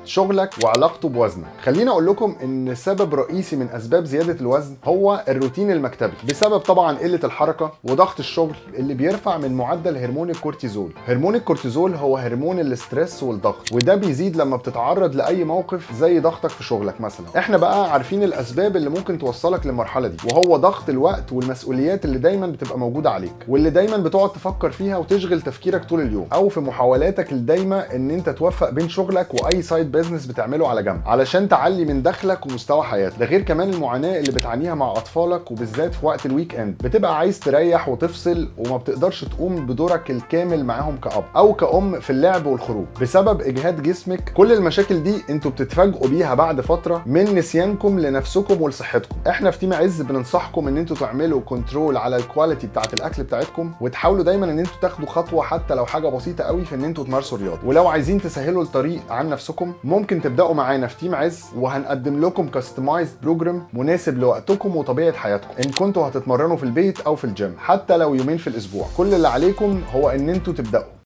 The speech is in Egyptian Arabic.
شغلك وعلاقته بوزنك خليني اقول لكم ان سبب رئيسي من اسباب زياده الوزن هو الروتين المكتبي بسبب طبعا قله الحركه وضغط الشغل اللي بيرفع من معدل هرمون الكورتيزول هرمون الكورتيزول هو هرمون الاسترس والضغط وده بيزيد لما بتتعرض لاي موقف زي ضغطك في شغلك مثلا احنا بقى عارفين الاسباب اللي ممكن توصلك للمرحله دي وهو ضغط الوقت والمسؤوليات اللي دايما بتبقى موجوده عليك واللي دايما بتقعد تفكر فيها وتشغل تفكيرك طول اليوم او في محاولاتك الدايمه ان انت توفق بين شغلك واي سايد بيزنس بتعمله على جنب علشان تعلي من دخلك ومستوى حياتك ده غير كمان المعاناه اللي بتعانيها مع اطفالك وبالذات في وقت الويك اند بتبقى عايز تريح وتفصل وما بتقدرش تقوم بدورك الكامل معاهم كأب او كأم في اللعب والخروج بسبب اجهاد جسمك كل المشاكل دي انتوا بتتفاجئوا بيها بعد فتره من نسيانكم لنفسكم ولصحتكم احنا في تيم عز بننصحكم ان انتوا تعملوا كنترول على الكواليتي بتاعت الاكل بتاعتكم وتحاولوا دايما ان انتوا تاخدوا خطوه حتى لو حاجه بسيطه قوي في ان انتوا تمارسوا رياضه ولو عايزين تسهلوا الطريق عن نفسكم ممكن تبداوا معانا في تيم عز وهنقدم لكم كاستمايزد بروجرام مناسب لوقتكم وطبيعه حياتكم ان كنتوا هتتمرنوا في البيت او في الجيم حتى لو يومين في الاسبوع كل اللي عليكم هو ان انتوا تبداوا